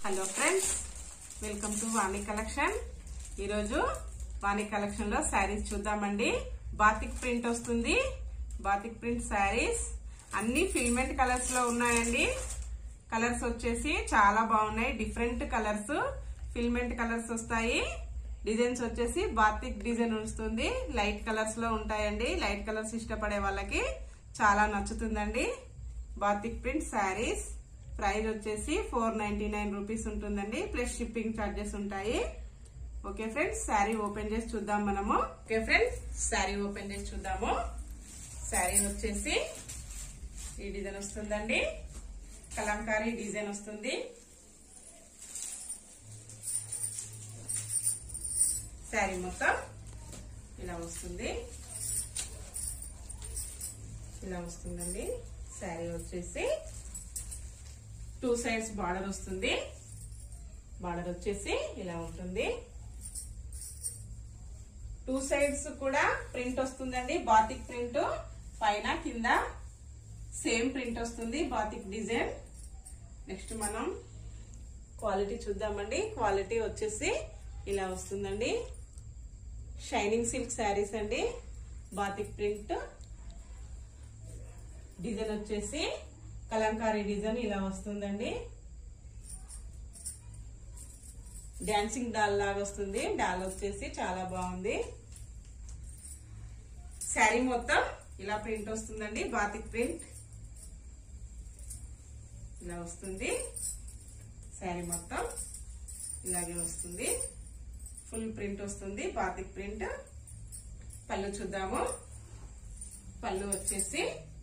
hello friends welcome to Vani collection ఈరోజు Vani collection లో శారీస్ చూద్దామండి బాతిక్ ప్రింట్ వస్తుంది బాతిక్ ప్రింట్ శారీస్ అన్ని ఫిల్మెంట్ కలర్స్ లో ఉన్నాయండి కలర్స్ వచ్చేసి చాలా బాగున్నాయి డిఫరెంట్ కలర్స్ ఫిల్మెంట్ కలర్స్ వస్తాయి డిజైన్స్ వచ్చేసి బాతిక్ డిజైన్ వస్తుంది లైట్ కలర్స్ లో ఉంటాయండి లైట్ కలర్స్ ఇష్టపడే వాళ్ళకి చాలా నచ్చుతుందండి బాతిక్ ప్రింట్ శారీస్ ప్రైస్ వచ్చేసి ఫోర్ నైన్టీ నైన్ రూపీస్ ఉంటుందండి ప్లస్ షిప్పింగ్ ఛార్జెస్ ఉంటాయి ఓకే ఫ్రెండ్స్ శారీ ఓపెన్ చేసి చూద్దాం మనము ఓకే ఫ్రెండ్స్ శారీ ఓపెన్ చేసి చూద్దాము శారీ వచ్చేసి ఈ డిజైన్ వస్తుందండి కలంకారీ డిజైన్ వస్తుంది శారీ మొత్తం ఇలా వస్తుంది ఇలా వస్తుందండి శారీ వచ్చేసి టూ సైడ్స్ బార్డర్ వస్తుంది బార్డర్ వచ్చేసి ఇలా ఉంటుంది టూ సైడ్స్ కూడా ప్రింట్ వస్తుందండి బాతిక్ ప్రింట్ పైన కింద సేమ్ ప్రింట్ వస్తుంది బాతిక్ డిజైన్ నెక్స్ట్ మనం క్వాలిటీ చూద్దామండి క్వాలిటీ వచ్చేసి ఇలా వస్తుందండి షైనింగ్ సిల్క్ శారీస్ అండి బాతిక్ ప్రింట్ డిజైన్ వచ్చేసి కలంకారీ డిజైన్ ఇలా వస్తుందండి డాన్సింగ్ డాల్ లాగా వస్తుంది డాల్ వచ్చేసి చాలా బాగుంది శారీ మొత్తం ఇలా ప్రింట్ వస్తుందండి బాతిక్ ప్రింట్ ఇలా వస్తుంది శారీ మొత్తం ఇలాగే వస్తుంది ఫుల్ ప్రింట్ వస్తుంది బాతిక్ ప్రింట్ పళ్ళు చూద్దాము పళ్ళు వచ్చేసి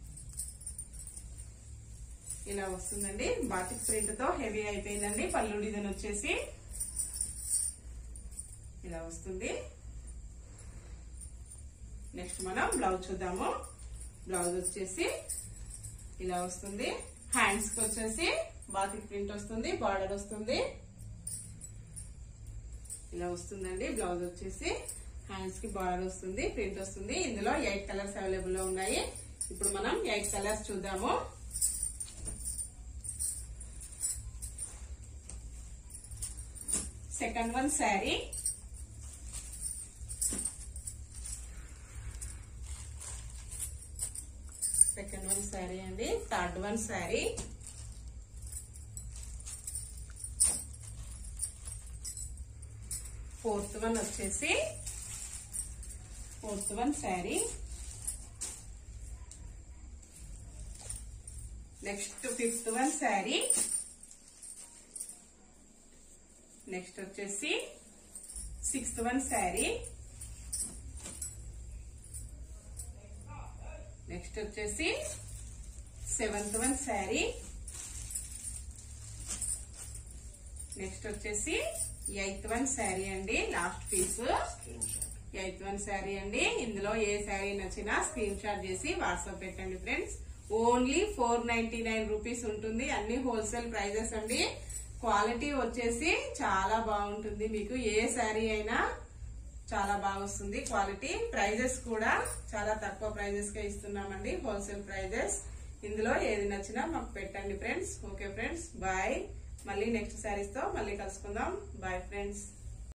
ఇలా వస్తుందండి బాటిక్ ప్రింట్ తో హెవీ అయిపోయిందండి పళ్ళు డిజైన్ వచ్చేసి ఇలా వస్తుంది నెక్స్ట్ మనం బ్లౌజ్ చూద్దాము బ్లౌజ్ వచ్చేసి ఇలా వస్తుంది హ్యాండ్స్ కి వచ్చేసి బాతిక్ ప్రింట్ వస్తుంది బార్డర్ వస్తుంది ఇలా వస్తుందండి బ్లౌజ్ వచ్చేసి హ్యాండ్స్ కి బార్డర్ వస్తుంది ప్రింట్ వస్తుంది ఇందులో ఎయిట్ కలర్స్ అవైలబుల్ లో ఉన్నాయి ఇప్పుడు మనం ఎయిట్ కలర్స్ చూద్దాము second one sari second one sari అండి third one sari fourth one వచ్చేసి fourth one sari next fifth one sari next వచ్చేసి సిక్స్త్ వన్ శారీ నెక్స్ట్ వచ్చేసి సెవెంత్ వన్ శారీ నెక్స్ట్ వచ్చేసి ఎయిత్ వన్ శారీ అండి last piece eighth one sari అండి ఇందులో ఏ శారీ నచ్చినా స్క్రీన్ షాట్ చేసి వాట్సాప్ పెట్టండి friends only four ninety nine rupees ఉంటుంది అన్ని హోల్సేల్ ప్రైజెస్ అండి క్వాలిటీ వచ్చేసి చాలా బాగుంటుంది మీకు ఏ శారీ అయినా చాలా బాగా వస్తుంది క్వాలిటీ ప్రైజెస్ కూడా చాలా తక్కువ ప్రైజెస్ కే ఇస్తున్నామండి హోల్సేల్ ప్రైజెస్ ఇందులో ఏది నచ్చినా మాకు పెట్టండి ఫ్రెండ్స్ ఓకే ఫ్రెండ్స్ బాయ్ మళ్ళీ నెక్స్ట్ శారీస్ తో మళ్ళీ కలుసుకుందాం బాయ్ ఫ్రెండ్స్